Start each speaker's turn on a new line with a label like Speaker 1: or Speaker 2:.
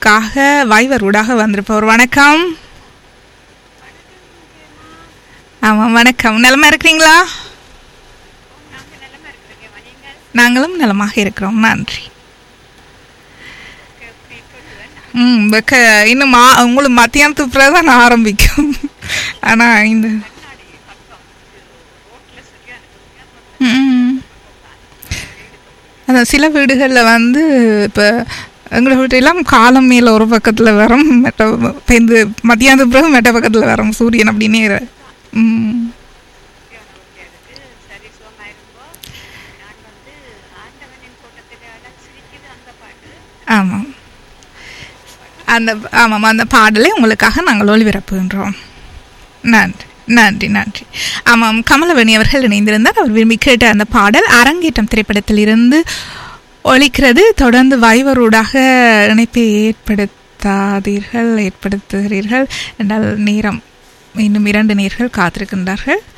Speaker 1: உங்களுக்காக வைவரூடாக வந்திருப்பவர் வணக்கம் ஆமாம் வணக்கம் நலமா இருக்கிறீங்களா நாங்களும் நலமாக இருக்கிறோம் நன்றி ம் வெக்க இன்னும் மா உங்களுக்கு மத்தியானத்துக்கு பிறகு தான் ஆரம்பிக்கும் ஆனால் இந்த ம் அதான் சில வீடுகளில் வந்து இப்போ எங்களை வீட்டெல்லாம் காலம் மேலே ஒரு பக்கத்தில் வரும் மெட்ட இப்போ இந்த மத்தியானத்துக்கு பிறகு மெட்ட பக்கத்தில் வரும் சூரியன் அப்படின்னே இரு- ம் ஆமாம் அந்த ஆமாம் அந்த பாடலை உங்களுக்காக நாங்கள் ஒளிபரப்புகின்றோம் நன்றி நன்றி நன்றி ஆமாம் கமலவணி அவர்கள் இணைந்திருந்தார் அவர் விரும்பி கேட்ட அந்த பாடல் அரங்கேற்றம் திரைப்படத்தில் இருந்து ஒலிக்கிறது தொடர்ந்து வைவரூடாக இணைப்பை ஏற்படுத்தாதீர்கள் ஏற்படுத்துகிறீர்கள் என்றால் நேரம் இன்னும் இரண்டு நேர்கள் காத்திருக்கின்றார்கள்